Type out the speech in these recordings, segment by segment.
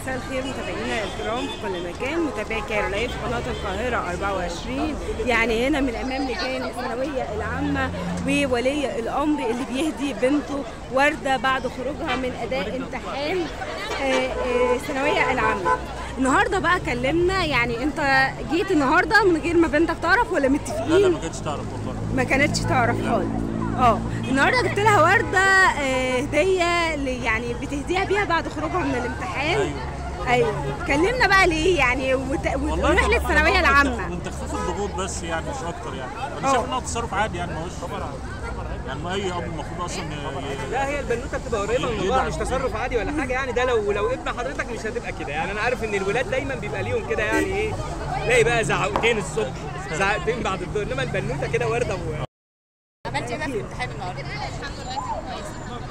مساء الخير متابعينا الكرام في كل مكان متابعي كايرو لايف قناه القاهره 24 يعني هنا من امام لجان الثانويه العامه وولي الامر اللي بيهدي بنته ورده بعد خروجها من اداء امتحان آه، آه، الثانويه العامه النهارده بقى كلمنا يعني انت جيت النهارده من غير ما بنتك تعرف ولا لا لا متفقين ما كنتش تعرف والله ما كانتش تعرف خالص اه النهارده جبت لها ورده آه، هديه ل- يعني بتهديها بيها بعد خروجها من الامتحان ايوه ايوه كلمنا بقى ليه يعني وت... والله ونروح طبعاً للثانويه أنا العامه من تخفيف الضغوط بس يعني مش اكتر يعني انا اه. شايف انه تصرف عادي يعني ما هوش يعني ما اي اب المفروض اصلا ي- لا هي البنوته بتبقى قريبه من الموضوع مش تصرف عادي ولا حاجه يعني ده لو لو ابن حضرتك مش هتبقى كده يعني انا عارف ان الولاد دايما بيبقى ليهم كده يعني ايه تلاقي بقى زعقتين الصبح زعقتين بعد الظهر انما البنوته كده ورده و... عملتي ايه بقى في الامتحان النهارده؟ الحمد لله كان كويس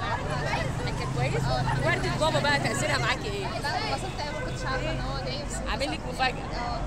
كان كويس؟ وردة بابا بقى تأثيرها معاكي ايه؟ لا انبسطت قوي ما كنتش عارفه ان هو جاي بس عامل لك مفاجأة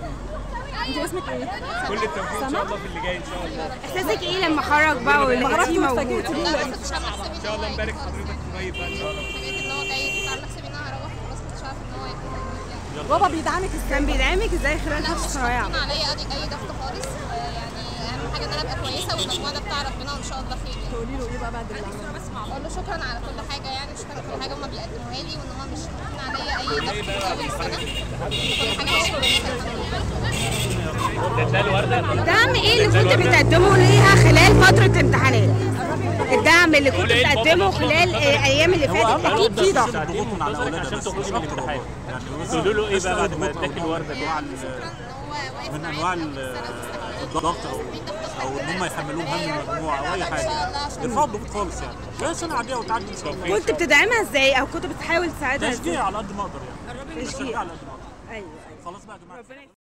انت اسمك ايه؟ كل التوفيق ان شاء الله في اللي جاي ان شاء الله احساسك ايه لما خرج بقى ولقيتيه موجود؟ لا ما كنتش عامله حسابي ان شاء الله نبارك حضرتك قريب بقى ان شاء الله فاجئت ان هو جاي كنت عامله حسابي ان انا هروح خلاص كنتش عارفه ان هو هيكون موجود يعني بابا بيدعمك كان بيدعمك ازاي خلال لا فتره مش الثانويه حاطين العامه؟ عليا اي اي ضغط خالص آه، يعني اهم حاجه ان انا ابقى كويسه والمجموعه ده بتاع ربنا وان شاء الله خير يعني تقولي له ايه بقى بعد اقول له شكرا على كل حاجه يعني شكرا على كل حاجه هما بيقدموها لي وان هما مش حاطين عليا اي ضغط طول السنه كل حاجه مش كويسه ده الورده الدعم ايه اللي كنت بتقدمه ليها خلال فتره امتحانات؟ الدعم اللي كنت بتقدمه خلال آه، ايام اللي هو فاتت اهم اكيد في حاجه ضغط الضغوط من على الاولاد عشان بس تخرجي مش من اكتر الامتحان. والله يعني تقولوا له ايه بقى بعد ما ضغوط اداكي أو الوردة دي؟ انواع ال- شكرا ان هو واقف من معايا انواع في ال- السنة. الضغط او او ان هم يحملوهم هم المجموعه او اي حاجه يرفعوا الضغوط خالص يعني هي سنه عاديه وتعدي ان شاء الله كنت بتدعمها ازاي او كنت بتحاول تساعدها ازاي؟ تشجيع على قد ما اقدر يعني تشجيع. تشجيع على قد ما اقدر ايوه ايوه خلاص بقى يا جماعه